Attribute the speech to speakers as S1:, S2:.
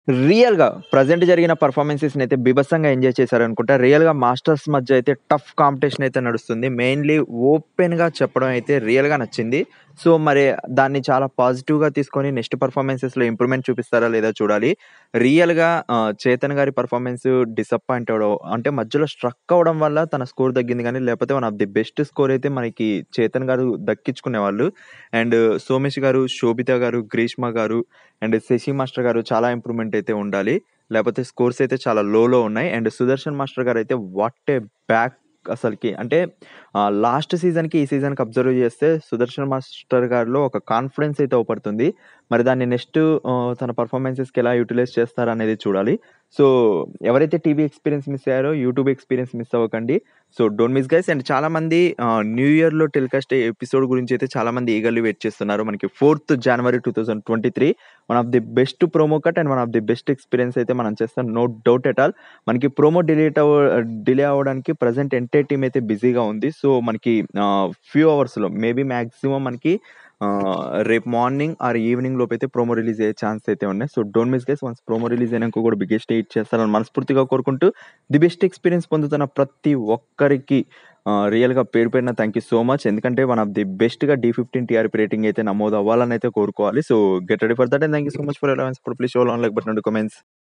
S1: రియల్‌గా ప్రెజెంట్ జరిగిన పెర్ఫార్మన్సెస్‌ని అయితే బీభత్సంగా ఎంజాయ్ చేశారనుకుంటా. రియల్‌గా మాస్టర్స్ మధ్య అయితే టఫ్ కాంపిటీషన్ అయితే నడుస్తుంది. మెయిన్‌లీ ఓపెన్‌గా చెప్పడం అయితే రియల్‌గా నచ్చింది. సో, మరి దాన్ని చాలా పాజిటివ్‌గా తీసుకొని నెక్స్ట్ పెర్ఫార్మన్సెస్‌లో ఇంప్రూవ్‌మెంట్ చూపిస్తారా లేదా చూడాలి. రియల్‌గా ఆహ్, చేతన్ గారి పెర్ఫార్మన్స్ డిసప్పాయింట్ అవ్వడం అంటే మధ్యలో స్ట్రక్ అవ్వడం వల్ల తన స్కోర్ తగ్గింది గానీ, లేకపోతే one of the best score అయితే మనకి చేతన్ గారు దక్కించుకునేవాళ్ళు. అండ్ సోమేష్ గారు, శోభిత గారు, గ్రీష్మ గారు అండ్ శశి మాస్టర్ గారు చాలా ఇంప్రూవ్‌మెంట్ అయితే ఉండాలి. లేపోతే స్కోర్స్ అయితే చాలా లోలో ఉన్నాయి. అండ్ సుదర్శన్ మాస్టర్ గారైతే వాట్ ఏ బ్యాక్ అసలకి అంటే ఆహ్, లాస్ట్ సీజన్‌కి, ఈ సీజన్‌కి అబ్జర్వ్ చేస్తే సుదర్శన్ మాస్టర్ గారిలో ఒక కాన్ఫిడెన్స్ అయితే అవుపడుతుంది. మరి దాన్ని నెక్స్ట్ ఆహ్, తన పెర్ఫార్మన్సెస్‌కి ఎలా యుటిలైజ్ చేస్తారనేది చూడాలి. సో, ఎవరైతే టీవీ ఎక్స్‌పీరియన్స్ మిస్ అయ్యారో యూట్యూబ్ ఎక్స్‌పీరియన్స్ మిస్ అవ్వకండి. So, don't miss guys and చాలామంది ఆహ్, న్యూ ఇయర్‌లో టెలికాస్ట్ అయ్యే ఎపిసోడ్ గురించి అయితే చాలామంది ఈగర్‌లీ వెయిట్ చేస్తున్నారు. మనకి 4థ్ జనవరి 2023 one of the best promo cut and one of the best experience అయితే మనం చేస్తాం. No doubt at all. మనకి ప్రోమో డిలీట్ అవ్వ డిలే అవ్వడానికి ప్రెజెంట్ ఎంటైర్ టీమ్ అయితే బిజీగా ఉంది. సో, మనకి ఆహ్, ఫ్యూ అవర్స్‌లో మేబీ మాక్సిమం మనకి ఆహ్, రేపు మార్నింగ్ ఆర్ ఈవినింగ్ లోపైతే ప్రోమో రిలీజ్ అయ్యే ఛాన్స్ అయితే ఉన్నాయి. So, don't miss guys once promo release అయినంక కూడా బిగ్గెస్ట్ హిట్ చేస్తారని మనస్ఫూర్తిగా కోరుకుంటూ ది బెస్ట్ ఎక్స్‌పీరియన్స్ పొందుతున్న ప్రతి ఒక్కరికి ఆహ్, రియల్‌గా పేరు పేరున థాంక్ యూ సో మచ్. ఎందుకంటే వన్ ఆఫ్ ది బెస్ట్‌గా డి15 టీఆర్‌పీ రేటింగ్ అయితే నమోదు అవ్వాలని అయితే కోరుకోవాలి. So, get ready for that and thank you so much for your love and support. Please show love and like button and comments.